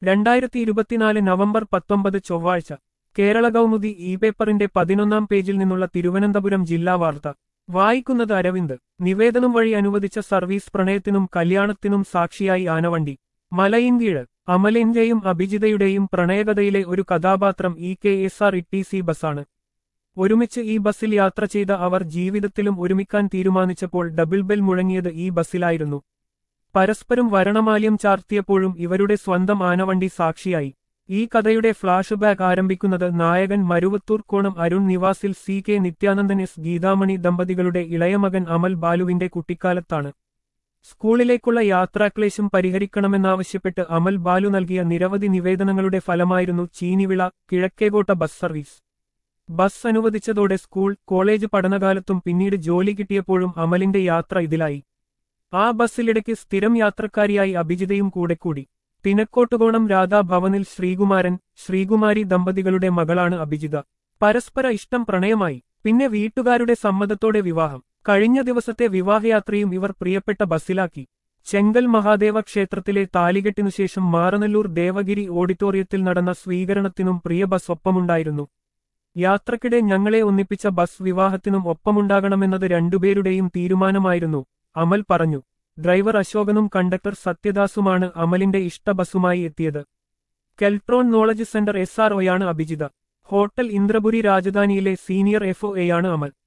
രണ്ടായിരത്തി ഇരുപത്തിനാല് നവംബർ പത്തൊമ്പത് ചൊവ്വാഴ്ച കേരള കൗമുദി ഇ പേപ്പറിന്റെ പതിനൊന്നാം പേജിൽ നിന്നുള്ള തിരുവനന്തപുരം ജില്ലാ വാർത്ത വായിക്കുന്നത് അരവിന്ദ് നിവേദനം വഴി അനുവദിച്ച സർവീസ് പ്രണയത്തിനും കല്യാണത്തിനും സാക്ഷിയായി ആനവണ്ടി മലയിൻകീഴ് അമലിന്റെയും അഭിജിതയുടെയും പ്രണയകഥയിലെ ഒരു കഥാപാത്രം E K S R T C സി ബസ്സാണ് ഒരുമിച്ച് ഈ ബസ്സിൽ യാത്ര ചെയ്ത അവർ ജീവിതത്തിലും ഒരുമിക്കാൻ തീരുമാനിച്ചപ്പോൾ ഡബിൾ ബെൽ മുഴങ്ങിയത് ഈ ബസ്സിലായിരുന്നു പരസ്പരം വരണമാല്യം ചാർത്തിയപ്പോഴും ഇവരുടെ സ്വന്തം ആനവണ്ടി സാക്ഷിയായി ഈ കഥയുടെ ഫ്ലാഷ് ബാക്ക് ആരംഭിക്കുന്നത് നായകൻ മരുവത്തൂർ കോണം അരുൺ നിവാസിൽ C K Nithyanandan S Geethamani ദമ്പതികളുടെ ഇളയമകൻ അമൽ ബാലുവിന്റെ കുട്ടിക്കാലത്താണ് സ്കൂളിലേക്കുള്ള യാത്രാക്ലേശം പരിഹരിക്കണമെന്നാവശ്യപ്പെട്ട് അമൽ ബാലു നൽകിയ നിരവധി നിവേദനങ്ങളുടെ ഫലമായിരുന്നു Cheenivila Kizhakkekotta bus service bus അനുവദിച്ചതോടെ സ്കൂൾ കോളേജ് പഠനകാലത്തും പിന്നീട് ജോലി കിട്ടിയപ്പോഴും അമലിന്റെ യാത്ര ഇതിലായി ആ ബസ്സിലിടയ്ക്ക് സ്ഥിരം യാത്രക്കാരിയായി അഭിജിതയും കൂടെ കൂടി തിനക്കോട്ടുകോണം രാധാഭവനിൽ ശ്രീകുമാരൻ ശ്രീകുമാരി ദമ്പതികളുടെ മകളാണ് അഭിജിത പരസ്പര ഇഷ്ടം പ്രണയമായി പിന്നെ വീട്ടുകാരുടെ സമ്മതത്തോടെ വിവാഹം കഴിഞ്ഞ ദിവസത്തെ വിവാഹയാത്രയും ഇവർ പ്രിയപ്പെട്ട ബസ്സിലാക്കി ചെങ്കൽ മഹാദേവ ക്ഷേത്രത്തിലെ താലികെട്ടിനുശേഷം മാറനല്ലൂർ ദേവഗിരി ഓഡിറ്റോറിയത്തിൽ നടന്ന സ്വീകരണത്തിനും പ്രിയ ബസ് ഒപ്പമുണ്ടായിരുന്നു യാത്രക്കിടെ ഞങ്ങളെ ഒന്നിപ്പിച്ച ബസ് വിവാഹത്തിനും ഒപ്പമുണ്ടാകണമെന്നത് രണ്ടുപേരുടെയും തീരുമാനമായിരുന്നു അമൽ പറഞ്ഞു ഡ്രൈവർ അശോകനും കണ്ടക്ടർ സത്യദാസുമാണ് അമലിന്റെ ഇഷ്ട ബസ്സുമായി എത്തിയത് Keltron knowledge centre S R ഒയാണ് അഭിജിത ഹോട്ടൽ ഇന്ദ്രപുരി രാജധാനിയിലെ സീനിയർ എഫ് ഒ എയാണ് അമൽ